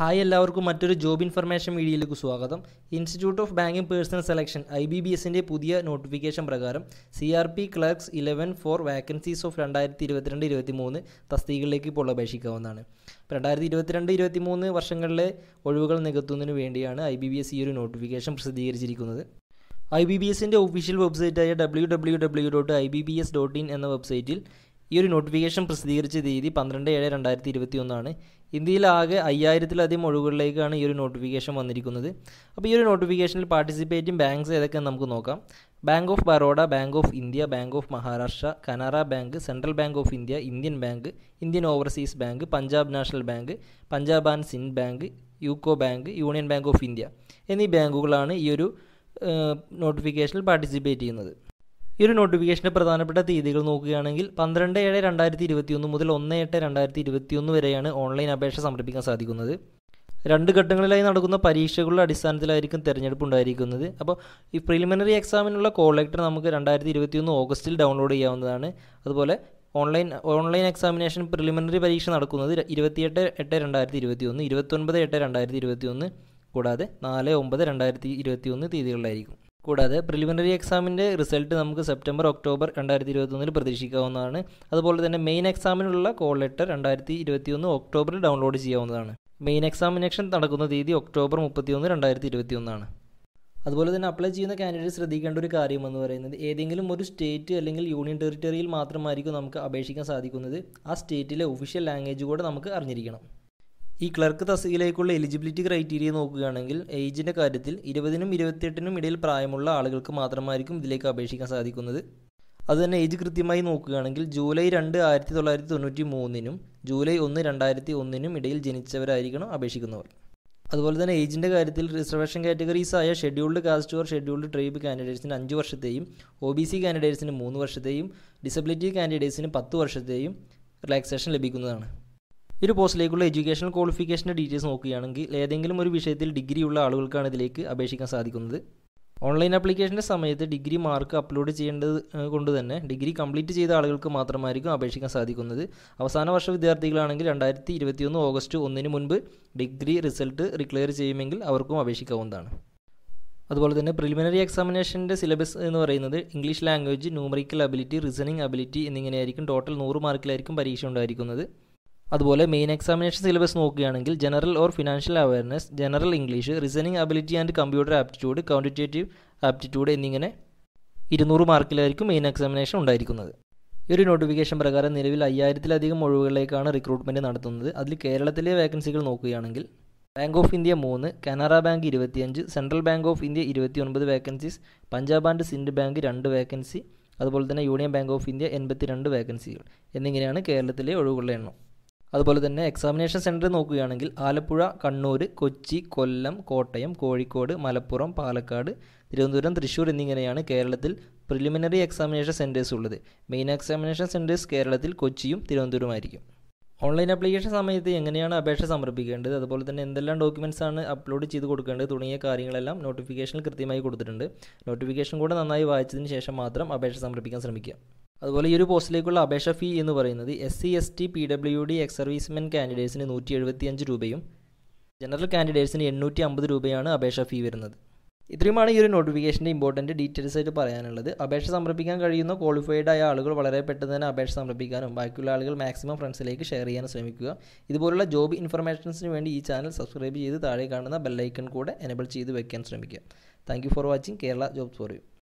hi എല്ലാവർക്കും മറ്റൊരു job information വീഡിയോയിലേക്ക് സ്വാഗതം institute of banking personnel selection I B B എസിൻ്റെ പുതിയ നോട്ടിഫിക്കേഷൻ പ്രകാരം C R P clerks eleven four vacancies of രണ്ടായിരത്തി ഇരുപത്തിരണ്ട് ഇരുപത്തി മൂന്ന് തസ്തികകളിലേക്ക് ഇപ്പോൾ അപേക്ഷിക്കാവുന്നതാണ് അപ്പോൾ രണ്ടായിരത്തി ഇരുപത്തിരണ്ട് ഇരുപത്തി മൂന്ന് വർഷങ്ങളിലെ ഒഴിവുകൾ നികത്തുന്നതിന് വേണ്ടിയാണ് ഐ ബി ബി എസ് ഈ ഒരു നോട്ടിഫിക്കേഷൻ പ്രസിദ്ധീകരിച്ചിരിക്കുന്നത് ഐ ബി ബി എസിൻ്റെ ഒഫീഷ്യൽ വെബ്സൈറ്റായ W W W dot I B B S dot in എന്ന വെബ്സൈറ്റിൽ ഈ ഒരു നോട്ടിഫിക്കേഷൻ പ്രസിദ്ധീകരിച്ച തീയതി പന്ത്രണ്ട് ഏഴ് രണ്ടായിരത്തി ഇരുപത്തി ഒന്നാണ് ഇന്ത്യയിലാകെ അയ്യായിരത്തിലധികം ഒഴിവുകളിലേക്കാണ് ഈ ഒരു നോട്ടിഫിക്കേഷൻ വന്നിരിക്കുന്നത് അപ്പോൾ ഈ ഒരു നോട്ടിഫിക്കേഷനിൽ പാർട്ടിസിപ്പേറ്റിംഗ് ബാങ്ക്സ് ഏതൊക്കെയെന്ന് നമുക്ക് നോക്കാം bank of Baroda bank of India bank of Maharashtra Canara bank central bank of India Indian bank Indian overseas bank Punjab national bank Punjab and Sind bank UCO bank union bank of India എന്നീ ബാങ്കുകളാണ് ഈ ഒരു നോട്ടിഫിക്കേഷനിൽ പാർട്ടിസിപ്പേറ്റ് ചെയ്യുന്നത് ഈ ഒരു നോട്ടിഫിക്കേഷൻ്റെ പ്രധാനപ്പെട്ട തീയതികൾ നോക്കുകയാണെങ്കിൽ പന്ത്രണ്ട് ഏഴ് രണ്ടായിരത്തി ഇരുപത്തി ഒന്ന് മുതൽ ഒന്ന് എട്ട് രണ്ടായിരത്തി ഇരുപത്തി ഒന്ന് വരെയാണ് ഓൺലൈൻ അപേക്ഷ സമർപ്പിക്കാൻ സാധിക്കുന്നത് രണ്ട് ഘട്ടങ്ങളിലായി നടക്കുന്ന പരീക്ഷകളുടെ അടിസ്ഥാനത്തിലായിരിക്കും തിരഞ്ഞെടുപ്പ് ഉണ്ടായിരിക്കുന്നത് അപ്പോൾ ഈ പ്രിലിമിനറി എക്സാമിനുള്ള കോൾ ലെറ്റർ നമുക്ക് രണ്ടായിരത്തി ഇരുപത്തി ഒന്ന് ഓഗസ്റ്റിൽ ഡൗൺലോഡ് ചെയ്യാവുന്നതാണ് അതുപോലെ ഓൺലൈൻ ഓൺലൈൻ എക്സാമിനേഷൻ പ്രിലിമിനറി പരീക്ഷ നടക്കുന്നത് ഇരുപത്തിയെട്ട് എട്ട് രണ്ടായിരത്തി ഇരുപത്തി ഒന്ന് ഇരുപത്തൊൻപത് എട്ട് രണ്ടായിരത്തി ഇരുപത്തി ഒന്ന് കൂടാതെ നാല് ഒമ്പത് രണ്ടായിരത്തി ഇരുപത്തി ഒന്ന് തീയതികളിലായിരിക്കും കൂടാതെ പ്രിലിമിനറി എക്സാമിൻ്റെ റിസൾട്ട് നമുക്ക് സെപ്റ്റംബർ ഒക്ടോബർ രണ്ടായിരത്തി ഇരുപത്തൊന്നിൽ പ്രതീക്ഷിക്കാവുന്നതാണ് അതുപോലെ തന്നെ മെയിൻ എക്സാമിനുള്ള കോൾ ലെറ്റർ രണ്ടായിരത്തി ഇരുപത്തി ഒന്ന് ഒക്ടോബറിൽ ഡൗൺലോഡ് ചെയ്യാവുന്നതാണ് മെയിൻ എക്സാമിനേഷൻ നടക്കുന്ന തീയതി ഒക്ടോബർ മുപ്പത്തിയൊന്ന് രണ്ടായിരത്തി ഇരുപത്തി ഒന്നാണ് അതുപോലെ തന്നെ അപ്ലൈ ചെയ്യുന്ന കാൻഡിഡേറ്റ് ശ്രദ്ധിക്കേണ്ട ഒരു കാര്യം എന്ന് പറയുന്നത് ഏതെങ്കിലും ഒരു സ്റ്റേറ്റ് അല്ലെങ്കിൽ യൂണിയൻ ടെറിട്ടറിയിൽ മാത്രമായിരിക്കും നമുക്ക് അപേക്ഷിക്കാൻ സാധിക്കുന്നത് ആ സ്റ്റേറ്റിലെ ഒഫീഷ്യൽ ലാംഗ്വേജ് കൂടെ നമുക്ക് അറിഞ്ഞിരിക്കണം ഈ ക്ലർക്ക് തസ്തികയിലേക്കുള്ള എലിജിബിലിറ്റി ക്രൈറ്റീരിയ നോക്കുകയാണെങ്കിൽ ഏജിൻ്റെ കാര്യത്തിൽ ഇരുപതിനും ഇരുപത്തിയെട്ടിനും ഇടയിൽ പ്രായമുള്ള ആളുകൾക്ക് മാത്രമായിരിക്കും ഇതിലേക്ക് അപേക്ഷിക്കാൻ സാധിക്കുന്നത് അതുതന്നെ ഏജ് കൃത്യമായി നോക്കുകയാണെങ്കിൽ ജൂലൈ രണ്ട് ആയിരത്തി തൊള്ളായിരത്തി തൊണ്ണൂറ്റി മൂന്നിനും ജൂലൈ ഒന്ന് രണ്ടായിരത്തി ഒന്നിനും ഇടയിൽ ജനിച്ചവരായിരിക്കണം അപേക്ഷിക്കുന്നവർ അതുപോലെ തന്നെ ഏജിൻ്റെ കാര്യത്തിൽ റിസർവേഷൻ കാറ്റഗറീസ് ആയ scheduled caste or scheduled tribe കാൻഡിഡേറ്റ്സിന് അഞ്ച് വർഷത്തെയും ഒ ബി സി കാൻഡിഡേറ്റ്സിന് മൂന്ന് വർഷത്തെയും ഡിസബിലിറ്റി കാൻഡിഡേറ്റ്സിന് പത്ത് വർഷത്തെയും റിലാക്സേഷൻ ലഭിക്കുന്നതാണ് ഈ ഒരു പോസ്റ്റിലേക്കുള്ള എഡ്യൂക്കേഷണൽ ക്വാളിഫിക്കേഷൻ്റെ ഡീറ്റെയിൽസ് നോക്കുകയാണെങ്കിൽ ഏതെങ്കിലും ഒരു വിഷയത്തിൽ ഡിഗ്രി ഉള്ള ആളുകൾക്കാണ് ഇതിലേക്ക് അപേക്ഷിക്കാൻ സാധിക്കുന്നത് ഓൺലൈൻ ആപ്ലിക്കേഷൻ്റെ സമയത്ത് ഡിഗ്രി മാർക്ക് അപ്ലോഡ് ചെയ്യേണ്ടത് കൊണ്ട് തന്നെ ഡിഗ്രി കംപ്ലീറ്റ് ചെയ്ത ആളുകൾക്ക് മാത്രമായിരിക്കും അപേക്ഷിക്കാൻ സാധിക്കുന്നത് അവസാന വർഷ വിദ്യാർത്ഥികളാണെങ്കിൽ രണ്ടായിരത്തി ഇരുപത്തിയൊന്ന് ഓഗസ്റ്റ് ഒന്നിന് മുൻപ് ഡിഗ്രി റിസൾട്ട് റിക്ലെയർ ചെയ്യുമെങ്കിൽ അവർക്കും അപേക്ഷിക്കാവുന്നതാണ് അതുപോലെ തന്നെ പ്രിലിമിനറി എക്സാമിനേഷൻ്റെ സിലബസ് എന്ന് പറയുന്നത് English language numerical ability reasoning ability എന്നിങ്ങനെയായിരിക്കും ടോട്ടൽ നൂറ് മാർക്കിലായിരിക്കും പരീക്ഷ ഉണ്ടായിരിക്കുന്നത് അതുപോലെ മെയിൻ എക്സാമിനേഷൻ സിലബസ് നോക്കുകയാണെങ്കിൽ general or financial awareness general English reasoning ability and computer aptitude quantitative aptitude എന്നിങ്ങനെ ഇരുന്നൂറ് മാർക്കിലായിരിക്കും മെയിൻ എക്സാമിനേഷൻ ഉണ്ടായിരിക്കുന്നത് ഈ ഒരു നോട്ടിഫിക്കേഷൻ പ്രകാരം നിലവിൽ അയ്യായിരത്തിലധികം ഒഴിവുകളിലേക്കാണ് റിക്രൂട്ട്മെൻറ്റ് നടത്തുന്നത് അതിൽ കേരളത്തിലെ വേക്കൻസികൾ നോക്കുകയാണെങ്കിൽ ബാങ്ക് ഓഫ് ഇന്ത്യ മൂന്ന് കനറ ബാങ്ക് ഇരുപത്തിയഞ്ച് സെൻട്രൽ ബാങ്ക് ഓഫ് ഇന്ത്യ ഇരുപത്തി ഒൻപത് vacancies Punjab and Sind bank രണ്ട് വേക്കൻസി അതുപോലെ തന്നെ യൂണിയൻ ബാങ്ക് ഓഫ് ഇന്ത്യ എൺപത്തി രണ്ട് വേക്കൻസികൾ എന്നിങ്ങനെയാണ് കേരളത്തിലെ ഒഴിവുകളുടെ എണ്ണം അതുപോലെ തന്നെ എക്സാമിനേഷൻ സെൻറ്റർ നോക്കുകയാണെങ്കിൽ ആലപ്പുഴ കണ്ണൂർ കൊച്ചി കൊല്ലം കോട്ടയം കോഴിക്കോട് മലപ്പുറം പാലക്കാട് തിരുവനന്തപുരം തൃശ്ശൂർ എന്നിങ്ങനെയാണ് കേരളത്തിൽ പ്രിലിമിനറി എക്സാമിനേഷൻ സെൻറ്റേഴ്സ് ഉള്ളത് മെയിൻ എക്സാമിനേഷൻ സെൻറ്റേഴ്സ് കേരളത്തിൽ കൊച്ചിയും തിരുവനന്തപുരമായിരിക്കും ഓൺലൈൻ ആപ്ലിക്കേഷൻ സമയത്ത് എങ്ങനെയാണ് അപേക്ഷ സമർപ്പിക്കേണ്ടത് അതുപോലെ തന്നെ എന്തെല്ലാം ഡോക്യുമെൻറ്റ്സ് ആണ് അപ്ലോഡ് ചെയ്ത് കൊടുക്കേണ്ടത് തുടങ്ങിയ കാര്യങ്ങളെല്ലാം നോട്ടിഫിക്കേഷനിൽ കൃത്യമായി കൊടുത്തിട്ടുണ്ട് നോട്ടിഫിക്കേഷൻ കൂടെ നന്നായി വായിച്ചതിന് ശേഷം മാത്രം അപേക്ഷ സമർപ്പിക്കാൻ ശ്രമിക്കുക അതുപോലെ ഈ ഒരു പോസ്റ്റിലേക്കുള്ള അപേക്ഷ ഫീ എന്ന് പറയുന്നത് S C S T P W D ex servicemen കാൻഡിഡേറ്റ്സിന് നൂറ്റി എഴുപത്തിയഞ്ച് രൂപയും ജനറൽ കാൻഡിഡേറ്റ്സിന് എണ്ണൂറ്റി അമ്പത് രൂപയാണ് അപേക്ഷ ഫീ വരുന്നത് ഇത്രയുമാണ് ഈ ഒരു നോട്ടിഫിക്കേഷൻ്റെ ഇമ്പോർട്ടൻറ്റ് ഡീറ്റെയിൽസ് ആയിട്ട് പറയാനുള്ളത് അപേക്ഷ സമർപ്പിക്കാൻ കഴിയുന്ന ക്വാളിഫൈഡ് ആയ ആളുകൾ വളരെ പെട്ടെന്ന് തന്നെ അപേക്ഷ സമർപ്പിക്കാനും ബാക്കിയുള്ള ആളുകൾ മാക്സിമം ഫ്രണ്ട്സിലേക്ക് ഷെയർ ചെയ്യാനും ശ്രമിക്കുക ഇതുപോലുള്ള ജോബ് ഇൻഫർമേഷൻസിന് വേണ്ടി ഈ ചാനൽ സബ്സ്ക്രൈബ് ചെയ്ത് താഴെ കാണുന്ന ബെല്ലൈക്കൺ കൂടെ എനബിൾ ചെയ്ത് വെക്കാൻ ശ്രമിക്കുക thank for watching Kerala jobs for U